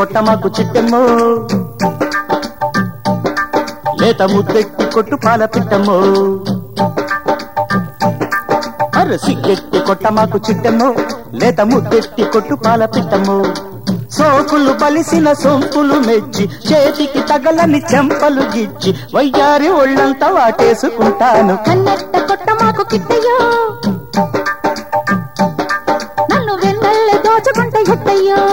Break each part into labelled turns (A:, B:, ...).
A: కొట్ట మాకు చిట్టెమ్మో లేత ముద్దెట్టి కొట్టు పాల పిట్టమ్మో అర సిగ్గెట్టి కొట్ట మాకు చిట్టెమ్మో లేత ముద్దెట్టి కొట్టు పాల పిట్టమ్మో సోకులు బలిసిన సొంపులు మెచ్చి చేతికి తగలని చెంపలు గిచ్చి వయ్యారి ఒళ్ళంతా వాటేసుకుంటాను
B: కన్నెట్ట కొట్ట మాకు కిట్టయ్యో నన్ను వెన్నెల్లే దోచుకుంటే ఎట్టయ్యో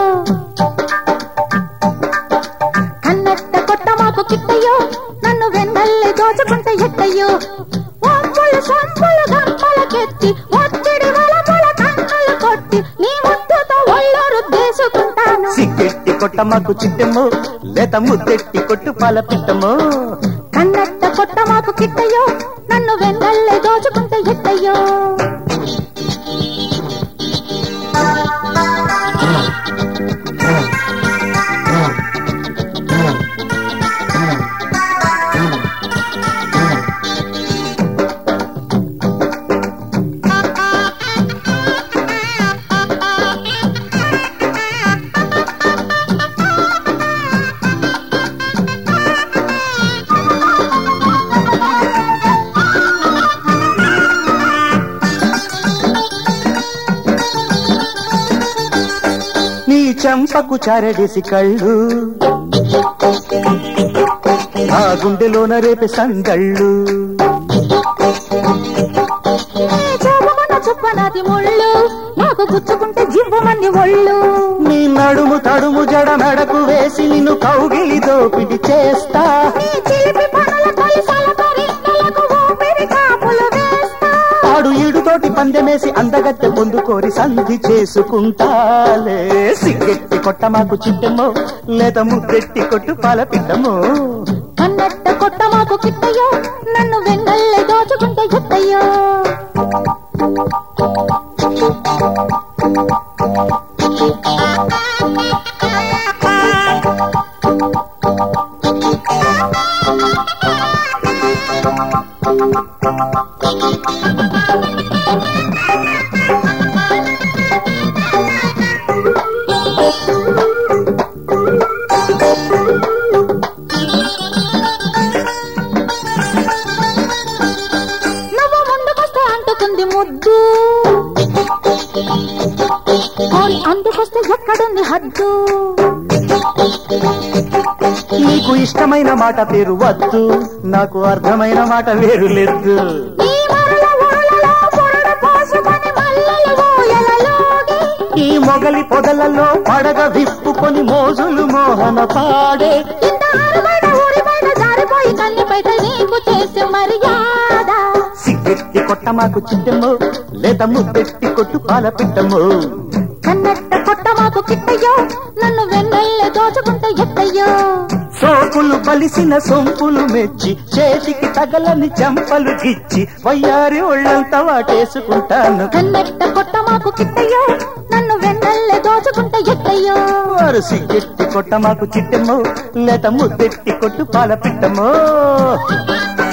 B: కన్నెట్ట కొట్ట మాకు కిట్టయ్యో నన్ను వెన్నెల్లే దోచుకుంటే ఎట్టయ్యో ఒంపులు సొంపులు గంపలకెత్తి ఒత్తిడి వలపుల కన్నులు కొట్టి నీ ముద్దుతో ఒళ్ళు రుద్దేసుకుంటాను
A: సిగ్గెట్టి కొట్ట మాకు చిట్టెమ్మో లేత ముద్దెట్టి కొట్టు పాల పిట్టమ్మో
B: కన్నెట్ట కొట్ట మాకు కిట్టయ్యో నన్ను వెన్నెల్లే దోచుకుంటే ఎట్టయ్యో
A: నీ చంపకు చారడేసి కళ్ళు ఆ గుండెలోన రేపే సంగళ్ళు
B: చూపమన్న చుప్పనాది ముళ్ళు నాకు గుచ్చుకుంటే జివ్వమని ఒళ్ళు
A: నీ నడుము తడుము జడ నడకు వేసి నిన్ను కౌగిలి దోపిడి చేస్తా
B: నీ చిలిపి పనుల కొలిసల పరిన్నెలకు ఊపిరి కాపులు వేస్తా
A: ఆడు ఈడుతోటి పందెమేసి అందగత్తె పొందుకోరి సంధి చేసుకుంటాలే సిగ్గెట్టి కొట్ట మాకు చిట్టెమ్మో లేత ముద్దెట్టి కొట్టు పాల పిట్టమ్మో
B: కన్నెట్ట కొట్ట మాకు కిట్టయ్యో నన్ను వెన్నెల్లే దోచుకుంటే ఎట్టయ్యో నువ్వు ముందుకొస్తే అంటుకుంది ముద్దు కోరి అందుకొస్తే ఎక్కడుంది హద్దు
A: నీకు ఇష్టమైన మాట పేరు వద్దు నాకు అర్థమైన మాట వేరు లేదు
B: ఈ మరల ఊరలలో పొరడ పోసుకొని మల్లెలు ఊయలలోగి
A: ఈ మొగలి పొదలలో పడగ విప్పుకొని మోజులు మోహన పాడే
B: ఇంత ఆరుబయట ఊరిబయట జారిపోయి కన్ని బయట నీకు చేసే మర్యాద
A: సిగ్గెట్టి కొట్ట మాకు చిట్టెమ్మో లేత ముద్దెట్టి కొట్టు పాల పిట్టమ్మో
B: కన్నెట్ట కొట్ట మాకు కిట్టయ్యో నన్ను వెన్నెల్లే దోచుకుంటే ఎట్టయ్యో
A: సోకులు బలిసిన సొంపులు మెచ్చి చేతికి తగలని చెంపలు గిచ్చి వయ్యారి ఒళ్ళంతా వాటేసుకుంటాను
B: కన్నెట్ట కొట్ట మాకు కిట్టయ్యో నన్ను వెన్నెల్లే దోచుకుంటే ఎట్టయ్యో
A: వారు సిగ్గెట్టి కొట్ట మాకు చిట్టెమ్మో లేత ముద్దెట్టి కొట్టు పాల పిట్టమ్మో